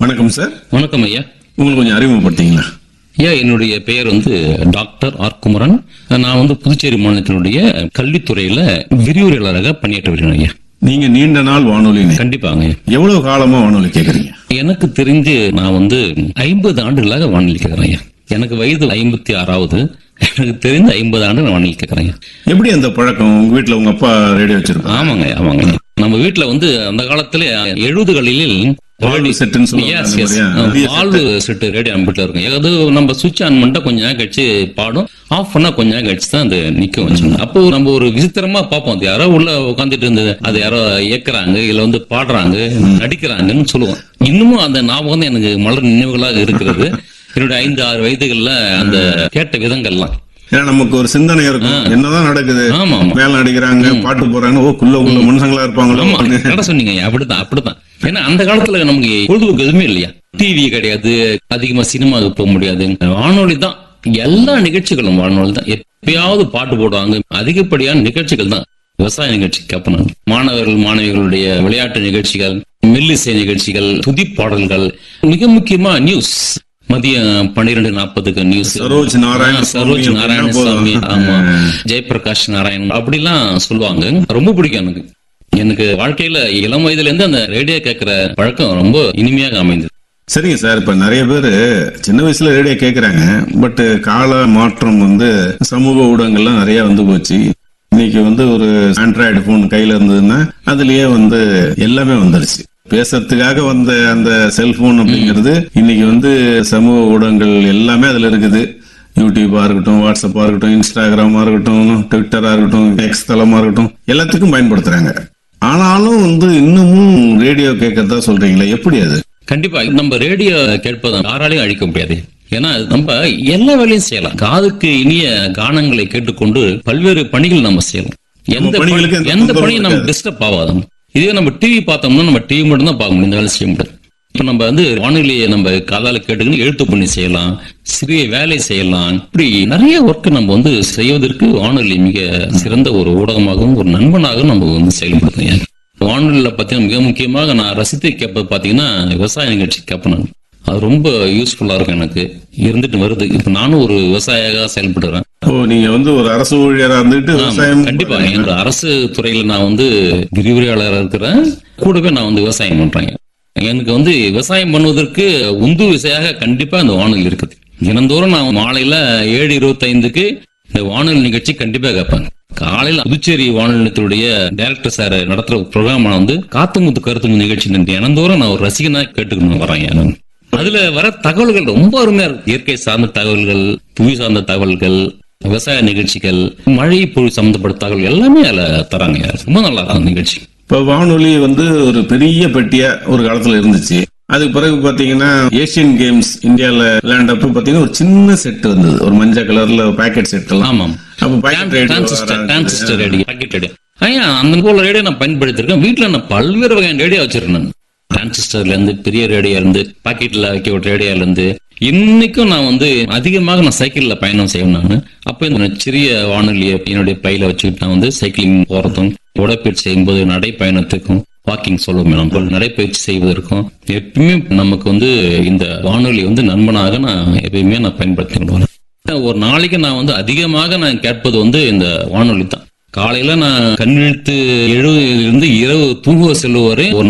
வணக்கம் சார் வணக்கம் ஐயா உங்களுக்கு கொஞ்சம் அறிமுகப்படுத்திங்களா ஐயா என்னுடைய பெயர் வந்து டாக்டர் ஆர் குமரன் நான் வந்து புதுச்சேரி மாநிலத்தினுடைய கல்வித்துறையில விரிவுரையாளராக பணியாற்றி வருகிறேன் ஐயா நீங்க நீண்ட நாள் வானொலி நேயர். கண்டிப்பாங்க ஐயா. எவ்வளவு காலமா வானொலி கேக்குறீங்க எனக்கு தெரிஞ்சு நான் வந்து ஐம்பது ஆண்டுகளாக வானிலை கேட்கிறேன் ஐயா எனக்கு வயது ஐம்பத்தி ஆறாவது எனக்கு தெரிந்து ஐம்பது ஆண்டு நான் வானிலை கேட்கிறேன் ஐயா எப்படி அந்த பழக்கம் உங்க வீட்ல உங்க அப்பா ரேடியோ வச்சிருப்பாங்க ஆமாங்க ஐயா, ஆமாங்க ஐயா. நம்ம வீட்டுல வந்து அந்த காலத்துல எழுபதுகளில் வாழ்வு செட்டுன்னு சொல்லுவாங்க Yes, அந்த yes. மாதிரியா? பெரிய வாழ்வு செட்டு ரேடியோ அம்பிட்டு இருக்கும் அது நம்ம சுவிட்ச் ஆன் பண்ணிட்டா கொஞ்ச நேரம் கழிச்சு பாடும் ஆஃப் பண்ணா கொஞ்ச நேரம் கழிச்சு தான் அது நிக்க வச்சுங்க அப்போ நம்ம ஒரு விசித்திரமா பார்ப்போம் அது யாரோ உள்ள உட்காந்துட்டு இருந்தது அது யாரோ இயக்குறாங்க இல்ல வந்து பாடுறாங்க நடிக்கிறாங்கன்னு சொல்லுவோம் இன்னமும் அந்த ஞாபகம் தான் எனக்கு மலர் நினைவுகளாக இருக்கிறது என்னுடைய ஐந்து ஆறு வயதுகள்ல அந்த கேட்ட விதங்கள்லாம் ஏன்னா நமக்கு ஒரு சிந்தனை இருக்கும் என்னதான் நடக்குது ஆமா ஆமா மேல அடிக்கிறாங்க பாட்டு போறாங்க ஓ குள்ள உள்ள மனுஷங்களா இருப்பாங்களோ ஆமா கடை சொன்னீங்க அப்படித்தான் அப்படித்தான் ஏன்னா அந்த காலத்துல நமக்கு பொழுதுபோக்கு எதுவுமே இல்லையா டிவி கிடையாது அதிகமா சினிமாவுக்கு போக முடியாது வானொலி தான் எல்லா நிகழ்ச்சிகளும் வானொலி தான் எப்பயாவது பாட்டு போடுவாங்க அதிகப்படியான நிகழ்ச்சிகள் தான் விவசாய நிகழ்ச்சி கேட்பேன் மாணவர்கள் மாணவிகளுடைய விளையாட்டு நிகழ்ச்சிகள் மெல்லிசை நிகழ்ச்சிகள் துதி பாடல்கள் மிக முக்கியமா நியூஸ் மதியம் பன்னிரெண்டு நாற்பதுக்கு நியூஸ் சரோஜ் நாராயண சரோஜ் சுவாமி நாராயணசாமி அப்படின்னா ஆமா போதும். ஜெயபிரகாஷ் நாராயணன் அப்படிலாம் சொல்லுவாங்க ரொம்ப பிடிக்கும் எனக்கு எனக்கு வாழ்க்கையில இளம் வயதுல இருந்து அந்த ரேடியோ கேட்கிற பழக்கம் ரொம்ப இனிமையாக அமைந்தது சரிங்க சார் இப்ப நிறைய பேரு சின்ன வயசுல ரேடியோ கேக்குறாங்க பட் கால மாற்றம் வந்து சமூக ஊடகங்கள்லாம் நிறைய வந்து போச்சு இன்னைக்கு வந்து ஒரு ஆண்ட்ராய்டு போன் கையில இருந்ததுன்னா அதுலயே வந்து எல்லாமே வந்துருச்சு பேசுறதுக்காக வந்த அந்த செல்போன் அப்படிங்கிறது இன்னைக்கு வந்து சமூக ஊடகங்கள் எல்லாமே அதுல இருக்குது யூடியூபா இருக்கட்டும் வாட்ஸ்அப்பா இருக்கட்டும் இன்ஸ்டாகிராமா இருக்கட்டும் ட்விட்டரா இருக்கட்டும் எக்ஸ் தளமா இருக்கட்டும் எல்லாத்துக்கும் பயன்படுத்துறாங்க ஆனாலும் வந்து இன்னமும் ரேடியோ கேட்கறதா சொல்றீங்களே எப்படி அது கண்டிப்பா நம்ம ரேடியோ கேட்பதை யாராலையும் அழிக்க முடியாது ஏன்னா நம்ம எல்லா வேலையும் செய்யலாம் காதுக்கு இனிய கானங்களை கேட்டுக்கொண்டு பல்வேறு பணிகள் நம்ம செய்யலாம் எந்த பணிகளுக்கு பணி- எந்த எந்த தொந்தரவும் பணியும் நம்ம டிஸ்டர்ப் ஆகாது இதுவே நம்ம டிவி பார்த்தோம்னா நம்ம டிவி மட்டும் தான் பார்க்க முடியும் இந்த வேலை செய்ய முடியாது இப்ப நம்ம வந்து வானொலியை நம்ம காதால கேட்டுக்கின்னு எழுத்து பண்ணி செய்யலாம் சிறிய வேலை செய்யலாம் இப்படி நிறைய ஒர்க் நம்ம வந்து செய்வதற்கு வானொலி மிக சிறந்த ஒரு ஊடகமாகவும் ஒரு நண்பனாகவும் நம்ம வந்து செயல்படுத்துங்க வானொலியில பார்த்தீங்கன்னா மிக முக்கியமாக நான் ரசித்து கேட்பது பார்த்தீங்கன்னா விவசாய நிகழ்ச்சி கேட்பேன் நான். அது ரொம்ப யூஸ்ஃபுல்லா இருக்கும் எனக்கு இருந்துட்டு வருது இப்ப நானும் ஒரு விவசாயியாக செயல்படுறேன் ஓ நீங்க வந்து ஒரு அரசு ஊழியரா இருந்துட்டு விவசாயம் கண்டிப்பா என்னோட அரசு துறையில நான் வந்து விரிவுரையாளராக இருக்கிறேன் கூடவே நான் வந்து விவசாயம் பண்றேன் எனக்கு வந்து விவசாயம் பண்ணுவதற்கு உந்து விசையாக கண்டிப்பா இந்த வானொலி இருக்குது தினந்தோறும் நான் மாலையில ஏழு இருபத்தைந்துக்கு இந்த வானொலி நிகழ்ச்சி கண்டிப்பா கேட்பேன் காலையில புதுச்சேரி வானொலி நிலையத்துடைய டைரக்டர் சார் நடத்துற ப்ரோக்ராம் வந்து காத்துமுத்து கருத்து நிகழ்ச்சி தினந்தோறும் நான் ஒரு ரசிகனா கேட்டுக்கணும் வரேன் நான். அதுல வர தகவல்கள் ரொம்ப அருமையா இருக்கு இயற்கை சார்ந்த தகவல்கள் புவி சார்ந்த தகவல்கள் விவசாய நிகழ்ச்சிகள் மழை பொழிவு சம்பந்தப்பட்ட தகவல் எல்லாமே அதுல தராங்க ரொம்ப நல்லா இருக்கும் அந்த நிகழ்ச்சி இப்ப வானொலி வந்து ஒரு பெரிய பெட்டியா ஒரு காலத்துல இருந்துச்சு அதுக்கு பிறகு பாத்தீங்கன்னா ஏசியன் கேம்ஸ் இந்தியால விளையாண்டப்ப பாத்தீங்கன்னா ஒரு சின்ன செட் வந்தது ஒரு மஞ்சள் கலர்ல பேக்கெட் செட் எல்லாம் ஆமாம் அப்ப pocket transistor transistor radio radio pocket radio ஐயா அந்த போல ரேடியோ நான் பயன்படுத்திருக்கேன் வீட்டுல நான் பல்வேறு வகையான ரேடியோ வச்சிருக்கேன் டிரான்சிஸ்டர்ல இருந்து பெரிய ரேடியோ இருந்து பாக்கெட்ல வைக்க ஒரு ரேடியோல இருந்து இன்னைக்கும் நான் வந்து அதிகமாக நான் சைக்கிள்ல பயணம் செய்வேன் நான் அப்ப இந்த சிறிய வானொலியை என்னுடைய பையில வச்சுக்கிட்டு நான் வந்து சைக்கிளிங் போறதும் உடற்பயிற்சி செய்யும்போது நடைப்பயணத்துக்கும் வாக்கிங் சொல்லுவோம் நம்ம நடைப்பயிற்சி செய்வதற்கும் எப்பயுமே நமக்கு வந்து இந்த வானொலி வந்து நண்பனாக நான் எப்பயுமே நான் பயன்படுத்திக்கிட்டு வரேன் ஒரு நாளைக்கு நான் வந்து அதிகமாக நான் கேட்பது வந்து இந்த வானொலி தான் காலையில நான் கண் விழித்து எழுவதிலிருந்து இரவு தூங்குவ செல்லும் வரை ஒரு